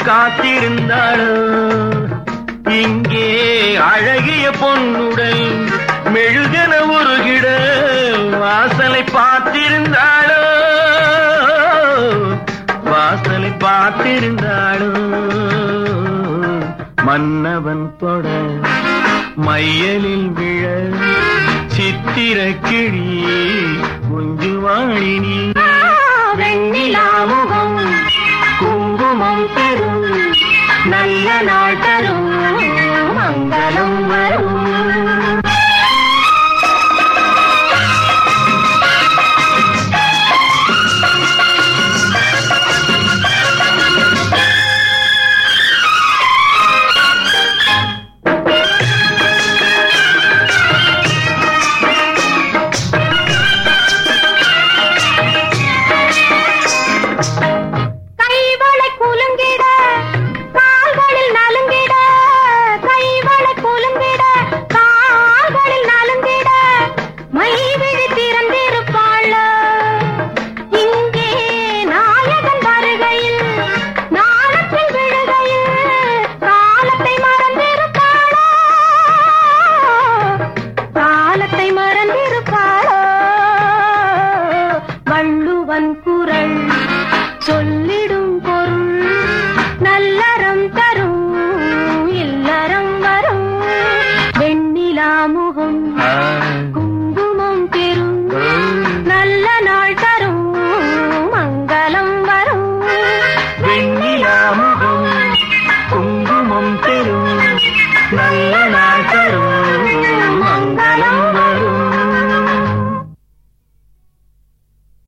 காத்திருந்தாளோ இங்கே அழகிய பொன்னுடல் மெழுகன உருகிட வாசலை பார்த்திருந்தாளோ வாசலை பார்த்திருந்தாளோ மன்னவன் தொட மையலில் விழ சித்திர கிளி குஞ்சுவாழினி வெண்ணிலாமுகம் குங்குமம் பெறும் நல்ல நாள் தரும் மங்களம் வரும் கைவளை குலுங்கிட கால்களில் நலுங்கிட கைவளை குலுங்கிட கால்களில் நலுங்கிட மை விழி திறந்திருப்பாள் இங்கே நாயகன் வருகையில் நாளத்தில் விழுகையில் காலத்தை மறந்திருப்பாளோ காலத்தை மறந்திருப்பாளோ வள்ளுவன் குரல் சொல்லிடும் பொருள் நல்லறம் தரும்